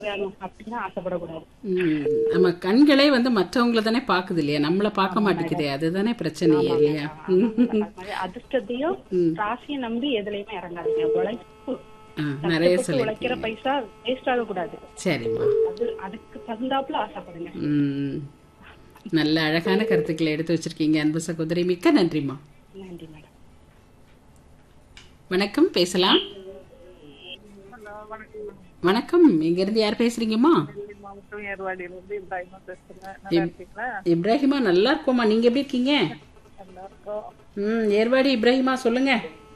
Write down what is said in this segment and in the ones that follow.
வேணும் அப்படின்னு ஆசைப்படக்கூடாது ம், நம்ம கண்களே வந்து மற்றவங்கள தானே பாக்குது இல்லையா நம்மள பார்க்க மாட்டேங்குதே அதுதானே பிரச்சனையே இல்லையா ம், அது மாதிரி அதிர்ஷ்டத்தையும் ராசியும் நம்பி எதுலயுமே இறங்காதீங்க உழைப்பு ஆ, நிறைய கஷ்டப்பட்டு சொல்லி உழைக்கிற பைசா வேஸ்ட் ஆகக்கூடாது சரிம்மா அது அதுக்கு தகுந்தாப்புல ஆசைப்படுங்க ம், நல்ல அழகான கருத்துக்களை எடுத்து வச்சிருக்கீங்க அன்பு சகோதரி மிக்க நன்றிம்மா நன்றி மேடம் வணக்கம் பேசலாம் வணக்கம் இங்க இருந்து யார் பேசுறீங்கம்மா மாவட்டம் ஏர்வாடியிலிருந்து இப்ராஹிமா பேசுறேன் நல்லா இருக்கீங்களா இப்ராஹிமா நல்லா இருக்கோமா நீங்க எப்படி இருக்கீங்க நல்லா இருக்கோம் ம் ஏர்வாடி இப்ராஹிமா சொல்லுங்க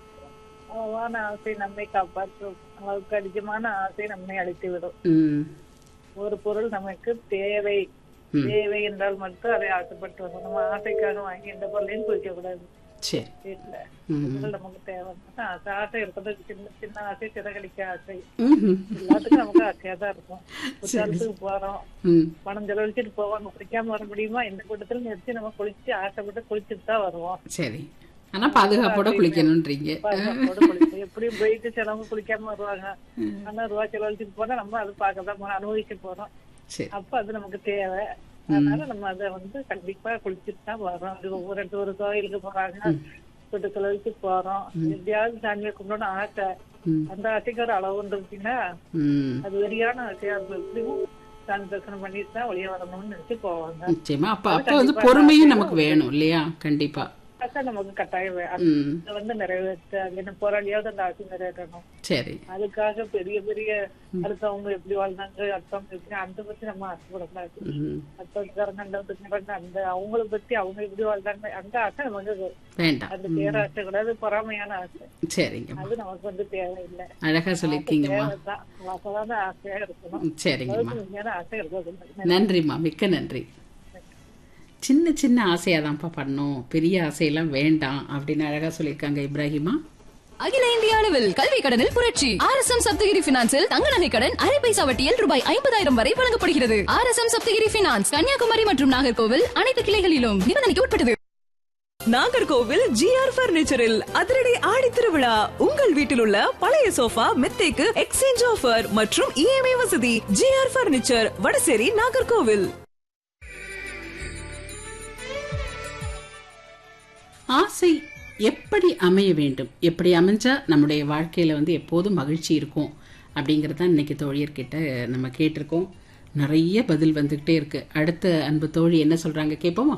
அளவான ஆசை நம்மை காப்பாற்றும் அளவுக்கு அதிகமான ஆசை நம்மை அழித்து விடும் ம் ஒரு பொருள் நமக்கு தேவை தேவை என்றால் மட்டும் அதை ஆசைப்பட்டு வரும் நம்ம ஆசைக்காக வாங்கி எந்த பொருளையும் குவிக்க கூடாது சரி வீட்டுல ம் பொருள் நமக்கு தேவை ஆசை ஆசை இருக்கிறது சின்ன சின்ன ஆசை சிறகடிக்க ஆசை ம்ஹும். எல்லாத்துக்கும் நமக்கு ஆசையா தான் இருக்கும் குற்றாலத்துக்கு போறோம் ம் பணம் செலவழிச்சிட்டு போவாங்க குளிக்காம வர முடியுமா இந்த கூட்டத்துல நிறுத்தி நம்ம குளிச்சு ஆசைப்பட்டு குளிச்சுட்டு தான் வருவோம் சரி ஆனா பாதுகாப்போட குளிக்கணும்ன்றீங்க பாதுகாப்போட குளிப்போம். எப்படியும் போயிட்டு சிலவங்க குளிக்காம வருவாங்க ஆனா ரூபா செலவழிச்சுட்டு போனா நம்ம அது பார்க்க தான் போறோம் அனுபவிக்க போறோம் சரி அப்ப அது நமக்கு தேவை அதனால நம்ம அதை வந்து கண்டிப்பா குளிச்சுட்டு தான் வரோம் அது ஒவ்வொரு இடத்து ஒரு கோயிலுக்கு போறாங்க சொட்டு செலவழிச்சு போறோம் எப்படியாவது சாமியை கும்பிடணும் ஆசை ம். அந்த ஆசைக்கு ஒரு அளவு இருந்துச்சுன்னா ம் அது வெறியான ஆசையா இருக்கும் எப்படியும் சாமி தரிசனம் பண்ணிட்டு தான் வெளியே வரணும்னு நினைச்சு போவாங்க நிச்சயமா அப்ப அப்ப வந்து பொறுமையும் நமக்கு வேணும் இல்லையா கண்டிப்பா ஆசை நமக்கு கட்டாயம் வே- ம் அதை வந்து நிறைவேற்ற என்ன போராடியாவது அந்த ஆசை நிறைவேற்றணும் சரி அதுக்காக பெரிய பெரிய அடுத்தவங்க எப்படி வாழ்ந்தாங்க அடுத்தவங்க எப்படி அந்த பத்தி நம்ம ஆசைப்படக்கூடாது ம் அடுத்தவங்க கண்டவங்க அந்த அவங்கள பத்தி அவங்க எப்படி வாழ்ந்தாங்க அந்த ஆசை நமக்கு வேண்டாம் அந்த பேராசை கூடாது பொறாமையான ஆசை சரிங்கம்மா அது நமக்கு வந்து தேவையில்லை அழகா சொல்லியிருக்கீங்கம்மா தேவைதான் வசதான ஆசையா இருக்கணும் ம், சரிங்கம்மா உண்மையான ஆசை இருக்கக்கூடாது நன்றிம்மா மிக்க நன்றி சின்ன சின்ன ஆசையா தான்ப்பா பண்ணோம் பெரிய ஆசையெல்லாம் வேண்டாம் அப்படின்னு அழகா சொல்லியிருக்காங்க இப்ராஹிமா அகில இந்திய அளவில் கல்வி கடனில் புரட்சி ஆர் எஸ் எம் சப்தகிரி பினான்சில் தங்க நகை கடன் அரை பைசா வட்டியில் ரூபாய் ஐம்பதாயிரம் வரை வழங்கப்படுகிறது R S M Sapthagiri finance Kanniyakumari மற்றும் நாகர்கோவில் அனைத்து கிளைகளிலும் நிபந்தனைக்கு உட்பட்டது நாகர்கோவில் ஜிஆர் பர்னிச்சரில் அதிரடி ஆடி திருவிழா உங்கள் வீட்டில் உள்ள பழைய சோஃபா மெத்தைக்கு எக்ஸ்சேஞ்ச் ஆஃபர் மற்றும் இஎம்ஐ வசதி ஜிஆர் பர்னிச்சர் வடசேரி நாகர்கோவில் ஆசை எப்படி அமைய வேண்டும் எப்படி அமைஞ்சா நம்முடைய வாழ்க்கையில வந்து எப்போதும் மகிழ்ச்சி இருக்கும் அப்படிங்கறத தான் இன்னைக்கு தோழியர்கிட்ட நம்ம கேட்டிருக்கோம் நிறைய பதில் வந்துகிட்டே இருக்கு அடுத்த அன்பு தோழி என்ன சொல்றாங்க கேட்போமா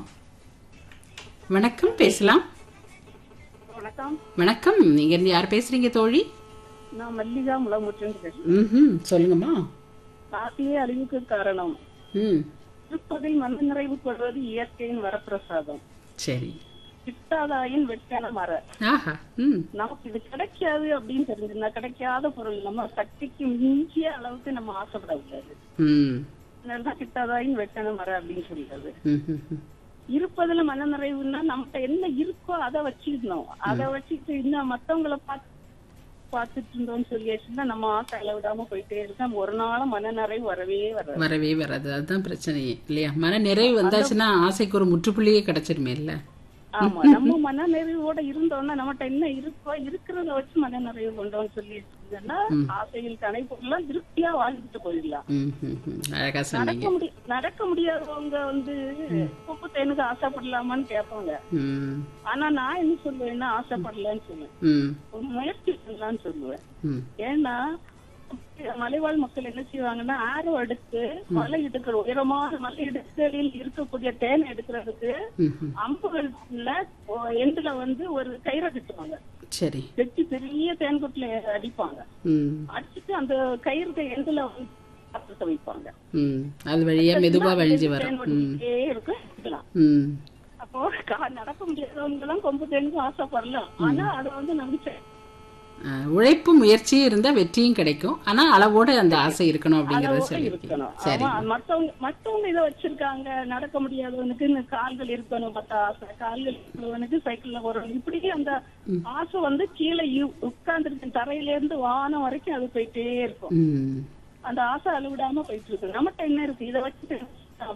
வணக்கம் பேசலாம் வணக்கம் வணக்கம் நீங்க இருந்து யார் பேசுறீங்க தோழி நான் மல்லிகா முளமுற்றுன்னு பேசுறேன் ம் சொல்லுங்கம்மா காசியே அழிவுக்கு காரணம் ம் இருப்பதை மன நிறைவு கொள்வது இயற்கையின் வரப்பிரசாதம் சரி கிட்டாதாயின் வெட்டன மர ஆஹா ம் நமக்கு இது கிடைக்காது அப்படின்னு தெரிஞ்சிருந்தா கிடைக்காத பொருள் நம்ம சக்திக்கு மிஞ்சிய அளவுக்கு நம்ம ஆசைப்படக்கூடாது ம் அதனாலதான் கிட்டாதாயின் வெட்டன மர அப்படின்னு சொல்றது ம், ம், ம். இருப்பதுல மன நிறைவுன்னா நம்மகிட்ட என்ன இருக்கோ அதை வச்சுக்கணும் அதை வச்சுக்கிட்டு இன்னும் மத்தவங்களை பார்த்து பார்த்துட்டு இருந்தோம்னு சொல்லியாச்சுன்னா நம்ம ஆசை அளவிடாம போயிட்டே இருக்கோம் ஒரு நாளும் மன நிறைவு வரவே வராது வரவே வராது அதுதான் பிரச்சனையே இல்லையா மன நிறைவு வந்தாச்சுன்னா ஆசைக்கு ஒரு முற்றுப்புள்ளியே கிடைச்சிருமே இல்ல ஆமா நம்ம மன நிறைவோட இருந்தோம்னா நம்மகிட்ட என்ன இருக்கோ இருக்கிறத வச்சு மன நிறைவு கொண்டோம்னு சொல்லி இருந்தோம்னா ஆசையில் கணை பொருள்லாம் திருப்தியா வாழ்ந்துட்டு போயிடலாம் ம், ம், ம். அழகா சொன்னீங்க நடக்க முடி நடக்க முடியாதவங்க வந்து உப்பு தேனுக்கு ஆசைப்படலாமான்னு கேட்பாங்க ம் ஆனா நான் என்ன சொல்லுவேன்னா ஆசைப்படலன்னு சொல்லுவேன் ம் ஒரு முயற்சி பண்ணலாம்னு சொல்லுவேன் ம் ஏன்னா மலைவாழ் மக்கள் என்ன செய்வாங்கன்னா ஆரோ எடுத்து மலை இடுக்கிற உயரமான மலை இடுக்களில் இருக்கக்கூடிய தேனை எடுக்கிறதுக்கு ம், ம். அம்புகள்ல எண்டுல வந்து ஒரு கயிறை கட்டுவாங்க சரி வெட்டி பெரிய தேன் கொட்டில அடிப்பாங்க ம் அடிச்சுட்டு அந்த கயிறுக்கு எண்டுல வந்து பாத்திரத்தை வைப்பாங்க ம் அது வழியா மெதுவா வழிஞ்சு வரும் தேன் ம் ஒட்டிக்கிட்டே இருக்கும் எடுக்கலாம் ம் அப்போ கா- நடக்க முடியாதவங்க எல்லாம் கொம்பு தேனுக்கு ஆசைப்படலாம் ஆனா அதை வந்து நம்பிக்கை ஆ, உழைப்பும் முயற்சியும் இருந்தா வெற்றியும் கிடைக்கும் ஆனா அளவோட அந்த ஆசை இருக்கணும் அப்படிங்கறத அளவோட சொல்லியிருக்கீங்க இருக்கணும் சரி ஆமா, மத்தவங்க மத்தவங்க இதை வச்சிருக்காங்க நடக்க முடியாதவனுக்கு இந்த கால்கள் இருக்கணும் மத்த ஆசை கால்கள் இருக்கிறவனுக்கு சைக்கிள்ல போறவன் இப்படி அந்த ஆசை வந்து கீழே உட்கார்ந்துருக்கு தரையில இருந்து வானம் வரைக்கும் அது போயிட்டே இருக்கும் ம் அந்த ஆசை அளவிடாம போயிட்டு இருக்கு நம்மகிட்ட என்ன இருக்கு இதை வச்சுட்டு அப்படின்னு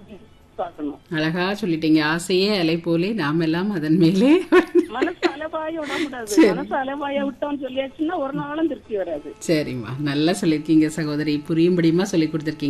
பார்க்கணும் அழகா சொல்லிட்டீங்க ஆசையே அலை போலே நாம் எல்லாம் அதன் மேலே மனசு அலபாய விட கூடாது மனசு அலபாய விட்டோம்னு சொல்லியாச்சுன்னா ஒரு நாளும் திருப்தி வராது சரிம்மா நல்லா சொல்லியிருக்கீங்க சகோதரி புரியும்படியுமா சொல்லி கொடுத்துருக்கீங்க